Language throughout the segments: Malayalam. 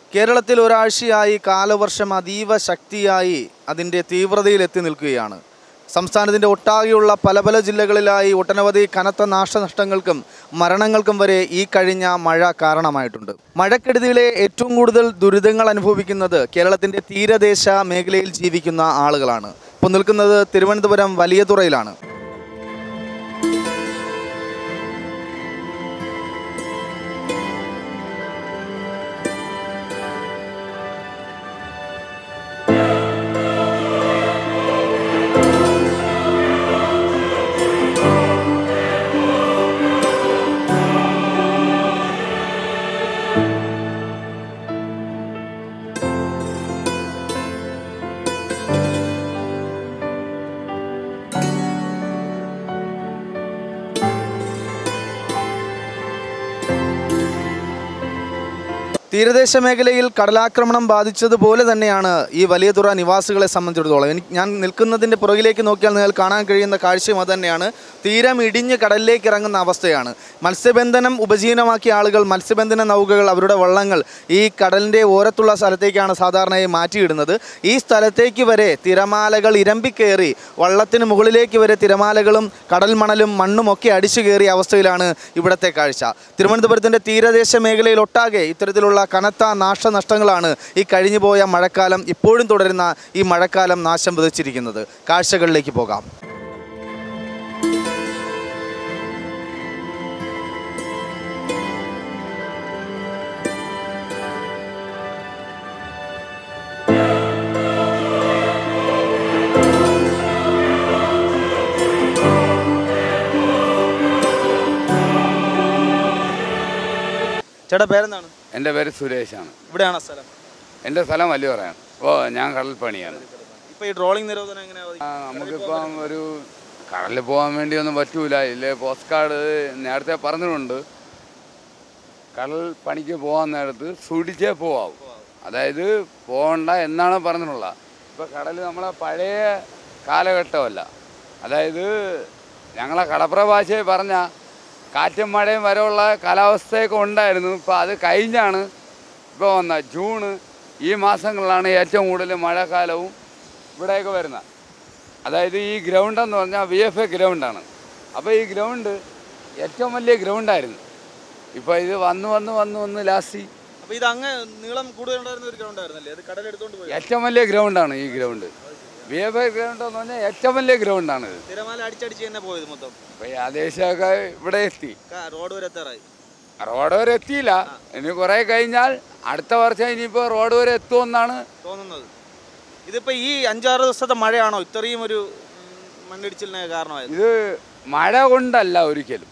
കേരളത്തിൽ ഒരാഴ്ചയായി കാലവർഷം അതീവ ശക്തിയായി അതിൻ്റെ തീവ്രതയിൽ എത്തി നിൽക്കുകയാണ് സംസ്ഥാനത്തിൻ്റെ ഒട്ടാകെയുള്ള പല പല ജില്ലകളിലായി ഒട്ടനവധി കനത്ത നാശനഷ്ടങ്ങൾക്കും മരണങ്ങൾക്കും വരെ ഈ കഴിഞ്ഞ മഴ കാരണമായിട്ടുണ്ട് മഴക്കെടുതിയിലെ ഏറ്റവും കൂടുതൽ ദുരിതങ്ങൾ അനുഭവിക്കുന്നത് കേരളത്തിൻ്റെ തീരദേശ മേഖലയിൽ ജീവിക്കുന്ന ആളുകളാണ് ഇപ്പോൾ നിൽക്കുന്നത് തിരുവനന്തപുരം വലിയതുറയിലാണ് തീരദേശ മേഖലയിൽ കടലാക്രമണം ബാധിച്ചതുപോലെ തന്നെയാണ് ഈ വലിയതുറ നിവാസികളെ സംബന്ധിച്ചിടത്തോളം എനിക്ക് ഞാൻ നിൽക്കുന്നതിൻ്റെ പുറകിലേക്ക് നോക്കിയാൽ നിങ്ങൾ കാണാൻ കഴിയുന്ന കാഴ്ചയും അത് തന്നെയാണ് തീരം ഇടിഞ്ഞ് കടലിലേക്ക് ഇറങ്ങുന്ന അവസ്ഥയാണ് മത്സ്യബന്ധനം ഉപജീവനമാക്കിയ ആളുകൾ മത്സ്യബന്ധന നൗകകൾ അവരുടെ വള്ളങ്ങൾ ഈ കടലിൻ്റെ ഓരത്തുള്ള സ്ഥലത്തേക്കാണ് സാധാരണയായി മാറ്റിയിടുന്നത് ഈ സ്ഥലത്തേക്ക് വരെ തിരമാലകൾ ഇരമ്പിക്കയറി വള്ളത്തിന് മുകളിലേക്ക് വരെ തിരമാലകളും കടൽ മണലും മണ്ണും ഒക്കെ അടിച്ചു കയറിയ അവസ്ഥയിലാണ് ഇവിടുത്തെ കാഴ്ച തിരുവനന്തപുരത്തിൻ്റെ തീരദേശ മേഖലയിൽ ഒട്ടാകെ ഇത്തരത്തിലുള്ള കനത്ത നാശനഷ്ടങ്ങളാണ് ഈ കഴിഞ്ഞുപോയ മഴക്കാലം ഇപ്പോഴും തുടരുന്ന ഈ മഴക്കാലം നാശം വിതച്ചിരിക്കുന്നത് കാഴ്ചകളിലേക്ക് പോകാം ചേട്ടാ പേരെന്താണ് എൻ്റെ പേര് സുരേഷാണ് ഇവിടെയാണ് സ്ഥലം എൻ്റെ സ്ഥലം വലിയവറയാണ് ഓ ഞാൻ കടൽ പണിയാണ് ഇപ്പോൾ ഈ ട്രോളിംഗ് നിരോധനം എങ്ങനെ ആ, നമുക്കിപ്പം ഒരു കടലിൽ പോകാൻ വേണ്ടി ഒന്നും പറ്റൂല ഇല്ലേ പോസ്റ്റ് കാർഡ് നേരത്തെ പറഞ്ഞിട്ടുണ്ട് കടൽ പണിക്ക് പോകാൻ നേരത്ത് സൂക്ഷിച്ചേ പോവാവും അതായത് പോകണ്ട എന്നാണ് പറഞ്ഞിട്ടുള്ളത് ഇപ്പോൾ കടൽ നമ്മളെ പഴയ കാലഘട്ടമല്ല അതായത് ഞങ്ങളെ കടപ്ര ഭാഷയിൽ പറഞ്ഞ കാറ്റും മഴയും വരെയുള്ള കാലാവസ്ഥയൊക്കെ ഉണ്ടായിരുന്നു ഇപ്പോൾ അത് കഴിഞ്ഞാണ് ഇപ്പോൾ വന്ന ജൂണ് ഈ മാസങ്ങളിലാണ് ഏറ്റവും കൂടുതൽ മഴക്കാലവും ഇവിടെയൊക്കെ വരുന്നത് അതായത് ഈ ഗ്രൗണ്ട് എന്ന് പറഞ്ഞാൽ വി എഫ് എ ഗ്രൗണ്ടാണ് അപ്പോൾ ഈ ഗ്രൗണ്ട് ഏറ്റവും വലിയ ഗ്രൗണ്ടായിരുന്നു ഇപ്പോൾ ഇത് വന്ന് വന്ന് വന്ന് വന്ന് ലാസ്റ്റ് അപ്പോൾ ഇത് അങ്ങ് നീളം കൂടുതലുണ്ടായിരുന്ന ഒരു ഗ്രൗണ്ട് ആയിരുന്നല്ലേ അത് കടലെടുത്തോണ്ട് പോയി ഏറ്റവും വലിയ ഗ്രൗണ്ടാണ് ഈ ground V F A ground എന്ന് പറഞ്ഞാൽ ഏറ്റവും വലിയ ഗ്രൗണ്ടാണ് ഇത് തിരമാല അടിച്ചടിച്ച് തന്നെ പോയത് മൊത്തം അപ്പോൾ ഈ ആദേശമൊക്കെ ഇവിടെ എത്തി ക- റോഡ് വരെ എത്താറായി റോഡ് വരെ എത്തിയില്ല ഇനി കുറേ കഴിഞ്ഞാൽ അടുത്ത വർഷം ഇനിയിപ്പോൾ റോഡ് വരെ എത്തുമെന്നാണ് തോന്നുന്നത് ഇതിപ്പോ ഈ അഞ്ചാറ് ദിവസത്തെ മഴയാണോ ഇത്രയും ഒരു ഉം, മണ്ണിടിച്ചിലിന് കാരണമായത് ഇത് മഴ കൊണ്ടല്ല ഒരിക്കലും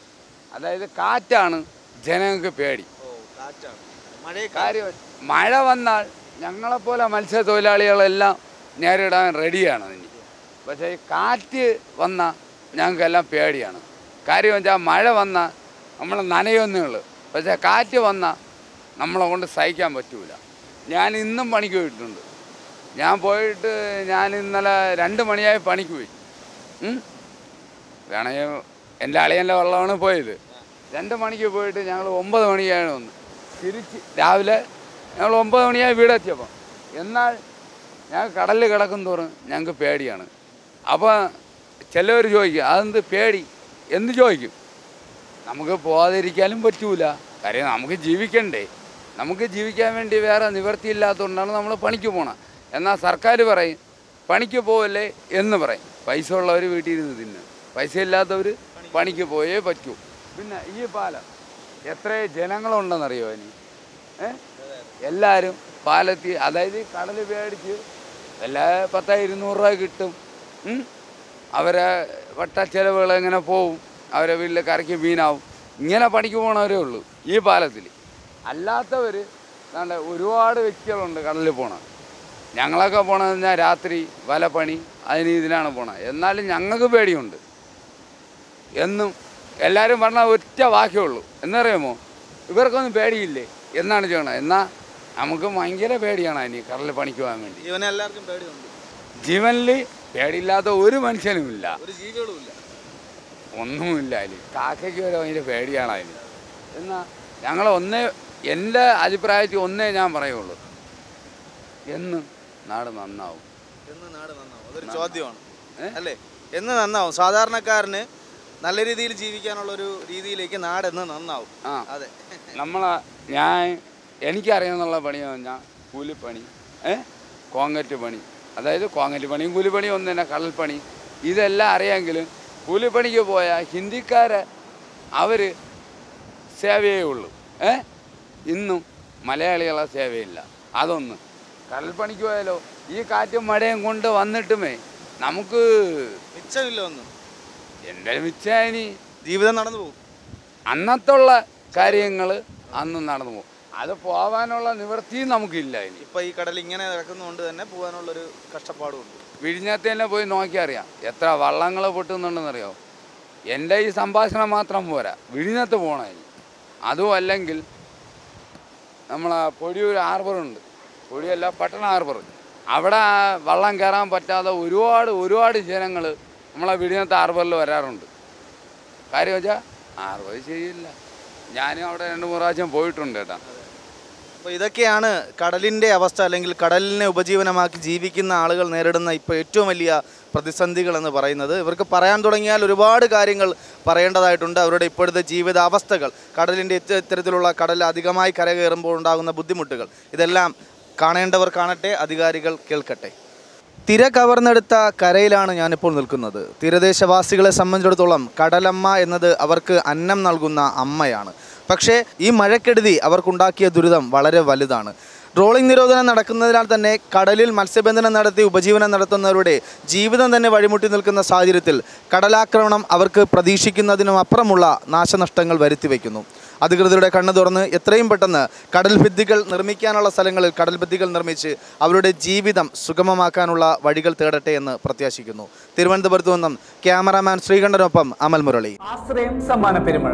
അതായത് കാറ്റാണ് ജനങ്ങൾക്ക് പേടി ഓ കാറ്റാണ് മഴയെ കാര്യം മഴ വന്നാൽ ഞങ്ങളെപ്പോലെ മത്സ്യത്തൊഴിലാളികളെല്ലാം നേരിടാൻ റെഡിയാണ് ഇനി പക്ഷേ ഈ കാറ്റ് വന്നാൽ ഞങ്ങൾക്കെല്ലാം പേടിയാണ് കാര്യം വെച്ചാൽ മഴ വന്നാൽ നമ്മൾ നനയൊന്നേ ഉള്ളൂ പക്ഷേ കാറ്റ് വന്നാൽ നമ്മളെ കൊണ്ട് സഹിക്കാൻ പറ്റൂല ഞാൻ ഇന്നും പണിക്ക് പോയിട്ടുണ്ട് ഞാൻ പോയിട്ട് ഞാൻ ഇന്നലെ രണ്ട് മണിയായി പണിക്ക് പോയി ഉം. വേണമെങ്കിൽ എൻ്റെ അളിയൻ്റെ വെള്ളമാണ് പോയത് രണ്ട് മണിക്ക് പോയിട്ട് ഞങ്ങൾ ഒമ്പത് മണിയാണ് വന്നു തിരിച്ച് രാവിലെ ഞങ്ങൾ ഒമ്പത് മണിയായി വീടെത്തിയപ്പോൾ എന്നാൽ ഞാൻ കടലിൽ കിടക്കും തോറും ഞങ്ങൾക്ക് പേടിയാണ് അപ്പോൾ ചിലവർ ചോദിക്കും അതെന്ത് പേടി എന്ത് ചോദിക്കും നമുക്ക് പോകാതിരിക്കാനും പറ്റൂല കാര്യം നമുക്ക് ജീവിക്കണ്ടേ നമുക്ക് ജീവിക്കാൻ വേണ്ടി വേറെ നിവൃത്തിയില്ലാത്തതുകൊണ്ടാണ് നമ്മൾ പണിക്ക് പോകണം എന്നാൽ സർക്കാർ പറയും പണിക്ക് പോവല്ലേ എന്ന് പറയും പൈസ ഉള്ളവർ വീട്ടിൽ ഇരുന്ന് തിന്നും പൈസ ഇല്ലാത്തവർ പണിക്ക് പോയേ പറ്റൂ പിന്നെ ഈ പാലം എത്ര ജനങ്ങളുണ്ടെന്നറിയോ ഇനി ഏ എല്ലാവരും പാലത്തിൽ അതായത് കടൽ പേടിച്ച് എല്ലാ പത്ത ഇരുന്നൂറ് രൂപ കിട്ടും ഉം. അവരെ വട്ട ചിലവുകൾ എങ്ങനെ പോവും അവരെ വീട്ടിൽ കരയ്ക്ക് മീനാവും ഇങ്ങനെ പണിക്ക് പോകണവരേ ഉള്ളൂ ഈ പാലത്തിൽ അല്ലാത്തവർ ദാണ്ടെ ഒരുപാട് വ്യക്തികളുണ്ട് കടലിൽ പോണത് ഞങ്ങളൊക്കെ പോണതെന്ന് പറഞ്ഞാൽ രാത്രി വലപ്പണി അതിന് ഇതിനാണ് പോണത് എന്നാലും ഞങ്ങൾക്ക് പേടിയുണ്ട് എന്നും എല്ലാവരും പറഞ്ഞ ഒറ്റ വാക്കേ ഉള്ളൂ എന്നറിയാമോ ഇവർക്കൊന്നും പേടിയില്ലേ എന്നാണ് ചെയ്യണത് എന്നാൽ നമുക്ക് ഭയങ്കര പേടിയാണ് അതിന് കടലിൽ പണിക്ക് പോകാൻ വേണ്ടി ജീവനെ എല്ലാവർക്കും പേടിയുണ്ട് ജീവനിൽ പേടിയില്ലാത്ത ഒരു മനുഷ്യനുമില്ല ഒരു ജീവികളും ഇല്ല ഒന്നുമില്ല അതിൽ കാക്കയ്ക്ക് വരെ ഭയങ്കര പേടിയാണ് അതിന് എന്നാൽ ഞങ്ങൾ ഒന്നേ എൻ്റെ അഭിപ്രായത്തിൽ ഒന്നേ ഞാൻ പറയുള്ളൂ എന്ന് നാട് നന്നാവും എന്ന് നാട് നന്നാവും അതൊരു ചോദ്യമാണ് അല്ലേ എന്ന് നന്നാവും സാധാരണക്കാരന് നല്ല രീതിയിൽ ജീവിക്കാനുള്ള ഒരു രീതിയിലേക്ക് നാട് എന്ന് നന്നാവും ആ അതെ നമ്മളെ ഞാൻ എനിക്കറിയാന്നുള്ള പണിയെന്ന് പറഞ്ഞാൽ കൂലിപ്പണി ഏ കോങ്കറ്റ് പണി അതായത് കോങ്കറ്റ് പണിയും കൂലിപ്പണിയും ഒന്ന് തന്നെ കടൽപ്പണി ഇതെല്ലാം അറിയാമെങ്കിലും കൂലിപ്പണിക്ക് പോയ ഹിന്ദിക്കാരെ അവർ സേവയേ ഉള്ളൂ ഏ ഇന്നും മലയാളികളെ സേവയില്ല അതൊന്ന് കടൽപ്പണിക്ക് പോയാലോ ഈ കാറ്റും മഴയും കൊണ്ട് വന്നിട്ടുമേ നമുക്ക് മിച്ചമില്ല ഒന്നും എൻ്റെ മിച്ചാനി ജീവിതം നടന്നു പോകും അന്നത്തുള്ള കാര്യങ്ങൾ അന്ന് നടന്നു പോകും അത് പോവാനുള്ള നിവൃത്തിയും നമുക്കില്ല ഇനി ഇപ്പൊ ഈ കടൽ ഇങ്ങനെ കിടക്കുന്നതുകൊണ്ട് തന്നെ പോകാനുള്ളൊരു കഷ്ടപ്പാടും ഉണ്ട് വിഴിഞ്ഞത്ത് തന്നെ പോയി നോക്കിയാൽ അറിയാം എത്ര വള്ളങ്ങൾ പൊട്ടുന്നുണ്ടെന്നറിയോ എൻ്റെ ഈ സംഭാഷണം മാത്രം പോരാ വിഴിഞ്ഞത്ത് പോകണം ഇനി അതും അല്ലെങ്കിൽ നമ്മളെ പൊടിയൂർ ഹാർബറുണ്ട് പൊടിയല്ല പട്ടണ ഹാർബർ അവിടെ ആ വള്ളം കയറാൻ പറ്റാതെ ഒരുപാട് ഒരുപാട് ജനങ്ങൾ നമ്മളെ വിഴിഞ്ഞത്ത് ഹാർബറിൽ വരാറുണ്ട് കാര്യം വെച്ചാൽ ഹാർബർ ശരിയില്ല ഞാനും അവിടെ രണ്ട് മൂന്ന് പ്രാവശ്യം പോയിട്ടുണ്ട് കേട്ടോ അപ്പോൾ ഇതൊക്കെയാണ് കടലിൻ്റെ അവസ്ഥ അല്ലെങ്കിൽ കടലിനെ ഉപജീവനമാക്കി ജീവിക്കുന്ന ആളുകൾ നേരിടുന്ന ഇപ്പോൾ ഏറ്റവും വലിയ പ്രതിസന്ധികൾ എന്ന് പറയുന്നത് ഇവർക്ക് പറയാൻ തുടങ്ങിയാൽ ഒരുപാട് കാര്യങ്ങൾ പറയേണ്ടതായിട്ടുണ്ട് അവരുടെ ഇപ്പോഴത്തെ ജീവിതാവസ്ഥകൾ കടലിൻ്റെ ഇത്ത- ഇത്തരത്തിലുള്ള കടൽ അധികമായി കരകയറുമ്പോൾ ഉണ്ടാകുന്ന ബുദ്ധിമുട്ടുകൾ ഇതെല്ലാം കാണേണ്ടവർ കാണട്ടെ അധികാരികൾ കേൾക്കട്ടെ തിര കവർന്നെടുത്ത കരയിലാണ് ഞാനിപ്പോൾ നിൽക്കുന്നത് തീരദേശവാസികളെ സംബന്ധിച്ചിടത്തോളം കടലമ്മ എന്നത് അവർക്ക് അന്നം നൽകുന്ന അമ്മയാണ് പക്ഷേ ഈ മഴക്കെടുതി അവർക്കുണ്ടാക്കിയ ദുരിതം വളരെ വലുതാണ് ട്രോളിംഗ് നിരോധനം നടക്കുന്നതിനാൽ തന്നെ കടലിൽ മത്സ്യബന്ധനം നടത്തി ഉപജീവനം നടത്തുന്നവരുടെ ജീവിതം തന്നെ വഴിമുട്ടി നിൽക്കുന്ന സാഹചര്യത്തിൽ കടലാക്രമണം അവർക്ക് പ്രതീക്ഷിക്കുന്നതിനും അപ്പുറമുള്ള നാശനഷ്ടങ്ങൾ വരുത്തിവെക്കുന്നു അധികൃതരുടെ കണ്ണു തുറന്ന് എത്രയും പെട്ടെന്ന് കടൽ ഭിത്തികൾ നിർമ്മിക്കാനുള്ള സ്ഥലങ്ങളിൽ കടൽ ഭിത്തികൾ നിർമ്മിച്ച് അവരുടെ ജീവിതം സുഗമമാക്കാനുള്ള വഴികൾ തേടട്ടെ എന്ന് പ്രത്യാശിക്കുന്നു തിരുവനന്തപുരത്ത് നിന്നും ക്യാമറാമാൻ ശ്രീകണ്ഠനൊപ്പം അമൽ മുരളി ആശ്രയം സമ്മാന പെരുമഴ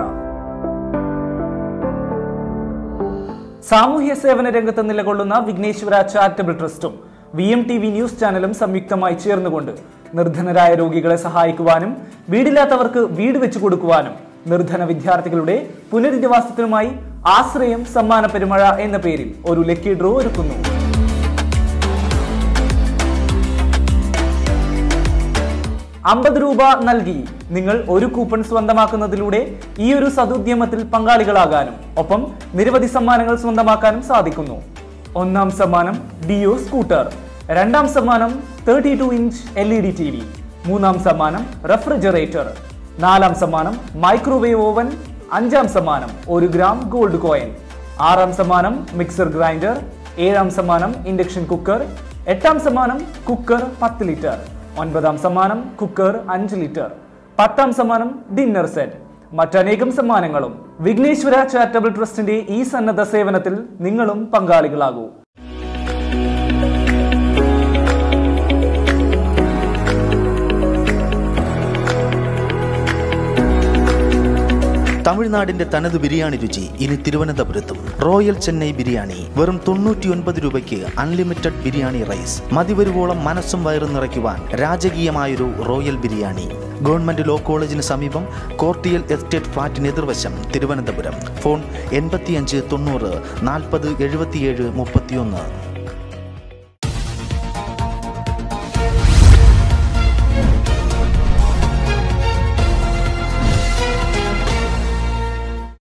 സാമൂഹ്യ സേവന രംഗത്ത് നിലകൊള്ളുന്ന വിഘ്നേശ്വര ചാരിറ്റബിൾ ട്രസ്റ്റും V M T V news ചാനലും സംയുക്തമായി ചേർന്നുകൊണ്ട് നിർധനരായ രോഗികളെ സഹായിക്കുവാനും വീടില്ലാത്തവർക്ക് വീട് വെച്ചു കൊടുക്കുവാനും നിർധന വിദ്യാർത്ഥികളുടെ പുനരധിവാസത്തിനുമായി ആശ്രയം സമ്മാന പെരുമഴ എന്ന പേരിൽ ഒരു ലക്കി ഡ്രോ ഒരുക്കുന്നു അമ്പത് രൂപ നൽകി നിങ്ങൾ ഒരു കൂപ്പൺ സ്വന്തമാക്കുന്നതിലൂടെ ഈ ഒരു സതുദ്യമത്തിൽ പങ്കാളികളാകാനും ഒപ്പം നിരവധി സമ്മാനങ്ങൾ സ്വന്തമാക്കാനും സാധിക്കുന്നു ഒന്നാം സമ്മാനം ഡിയോ സ്കൂട്ടർ രണ്ടാം സമ്മാനം thirty two inch L E D T V മൂന്നാം സമ്മാനം റെഫ്രിജറേറ്റർ നാലാം സമ്മാനം മൈക്രോവേവ് ഓവൻ അഞ്ചാം സമ്മാനം ഒരു ഗ്രാം ഗോൾഡ് കോയിൻ ആറാം സമ്മാനം മിക്സർ ഗ്രൈൻഡർ ഏഴാം സമ്മാനം ഇൻഡക്ഷൻ കുക്കർ എട്ടാം സമ്മാനം കുക്കർ പത്ത് ലിറ്റർ ഒൻപതാം സമ്മാനം കുക്കർ അഞ്ച് ലിറ്റർ പത്താം സമ്മാനം ഡിന്നർ സെറ്റ് മറ്റനേകം സമ്മാനങ്ങളും വിഘ്നേശ്വര ചാരിറ്റബിൾ ട്രസ്റ്റിന്റെ ഈ സന്നദ്ധ സേവനത്തിൽ നിങ്ങളും പങ്കാളികളാകൂ തമിഴ്നാടിന്റെ തനത് ബിരിയാണി രുചി ഇനി തിരുവനന്തപുരത്തും റോയൽ ചെന്നൈ ബിരിയാണി വെറും തൊണ്ണൂറ്റിയൊൻപത് രൂപയ്ക്ക് അൺലിമിറ്റഡ് ബിരിയാണി റൈസ് മതിവരുവോളം മനസ്സും വയറും നിറയ്ക്കുവാൻ രാജകീയമായൊരു റോയൽ ബിരിയാണി ഗവൺമെന്റ് ലോ കോളേജിന് സമീപം കോർട്ടിയൽ എസ്റ്റേറ്റ് ഫ്ളാറ്റിന് എതിർവശം തിരുവനന്തപുരം ഫോൺ എൺപത്തിയഞ്ച് തൊണ്ണൂറ് നാൽപ്പത് എഴുപത്തിയേഴ് മുപ്പത്തിയൊന്ന്